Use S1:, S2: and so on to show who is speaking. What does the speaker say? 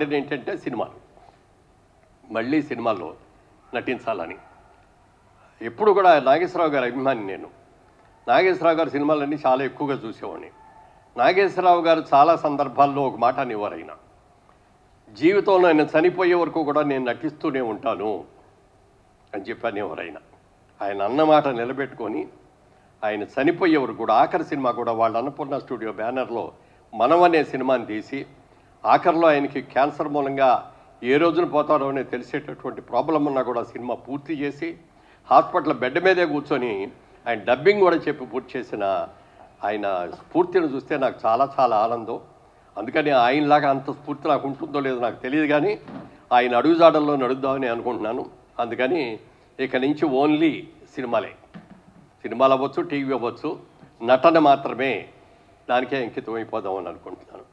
S1: పడ్డది ఏంటంటే సినిమాలు మళ్ళీ సినిమాల్లో నటించాలని ఎప్పుడు కూడా నాగేశ్వరరావు గారి అభిమాని నేను నాగేశ్వరరావు గారి సినిమాలన్నీ చాలా ఎక్కువగా చూసేవాడిని నాగేశ్వరరావు గారు చాలా సందర్భాల్లో ఒక మాట అనేవారు ఆయన జీవితంలో ఆయన చనిపోయే వరకు కూడా నేను నటిస్తూనే ఉంటాను అని చెప్పి అనేవారు ఆయన ఆయన అన్నమాట నిలబెట్టుకొని ఆయన చనిపోయే వరకు కూడా ఆఖరి సినిమా కూడా వాళ్ళ అన్నపూర్ణ స్టూడియో బ్యానర్లో మనం అనే సినిమాని తీసి ఆఖరిలో ఆయనకి క్యాన్సర్ మూలంగా ఏ రోజున పోతాడో అని తెలిసేటటువంటి ప్రాబ్లం ఉన్నా కూడా సినిమా పూర్తి చేసి హాస్పిటల్ బెడ్ మీదే కూర్చొని ఆయన డబ్బింగ్ కూడా చెప్పి పూర్తి చేసిన ఆయన స్ఫూర్తిని చూస్తే నాకు చాలా చాలా ఆనందం అందుకని ఆయనలాగా అంత స్ఫూర్తి నాకు ఉంటుందో లేదో నాకు తెలియదు కానీ ఆయన అడుగుజాడల్లో నడుద్దామని అనుకుంటున్నాను అందుకని ఇక నుంచి ఓన్లీ సినిమాలే సినిమాలు అవ్వచ్చు టీవీ అవ్వచ్చు నటన మాత్రమే దానికే అంకితం అయిపోదామని అనుకుంటున్నాను